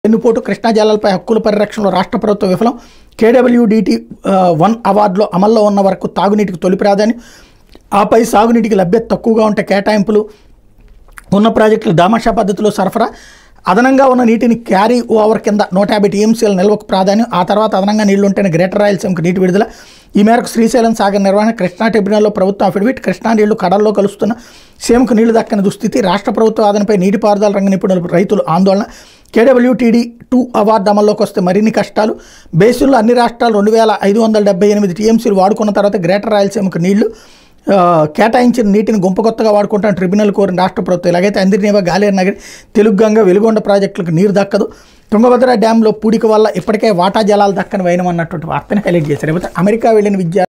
వెన్నుపోటు కృష్ణా జలాలపై హక్కుల పరిరక్షణలో రాష్ట్ర ప్రభుత్వం విఫలం కేడబ్ల్యూడిటి వన్ అవార్డులో అమల్లో ఉన్న వరకు తాగునీటికి తొలి ప్రాధాన్యం ఆపై సాగునీటికి లభ్యత తక్కువగా ఉంటే కేటాయింపులు ఉన్న ప్రాజెక్టులు దామాషా పద్ధతిలో సరఫరా అదనంగా ఉన్న నీటిని క్యారీ ఓవర్ కింద నూట యాభై టీఎంసీల నిల్వకు ప్రాధాన్యం ఆ తర్వాత అదనంగా నీళ్లు ఉంటేనే గ్రేటర్ రాయలసీమకు నీటి విడుదల ఈ మేరకు శ్రీశైలం సాగర్ నిర్వహణ కృష్ణా ట్రిబ్యునల్లో ప్రభుత్వం అఫిడవిట్ కృష్ణా నీళ్లు కడల్లో కలుస్తున్న సీమకు నీళ్లు దక్కని దుస్థితి రాష్ట్ర ప్రభుత్వ ఆదనపై నీటిపారుదల రంగ నిపుణులు రైతులు ఆందోళన కేడబ్ల్యూటీడీ టూ అవార్డు అమల్లోకి వస్తే మరిన్ని కష్టాలు బేసిన్లో అన్ని రాష్ట్రాలు రెండు వేల ఐదు వందల డెబ్బై ఎనిమిది టీఎంసీలు వాడుకున్న తర్వాత గ్రేటర్ రాయలసీమకు నీళ్లు ఆ, కేటాయించిన నీటిని గుంపకొత్తగా వాడుకుంటాను ట్రిబ్యునల్ కోరిన రాష్ట్ర ప్రభుత్వం ఇలాగైతే అందిరినేవా గాలేరు నగరి తెలుగుగంగ వెలుగొండ ప్రాజెక్టులకు నీరు దక్కదు తుంగభద్ర డ్యాంలో పూడిక వల్ల ఇప్పటికే వాటా జలాలు దక్కని వైనం అన్నటువంటి వార్తని హైలైట్ చేశారు లేకపోతే అమెరికా వెళ్ళిన విద్యార్థి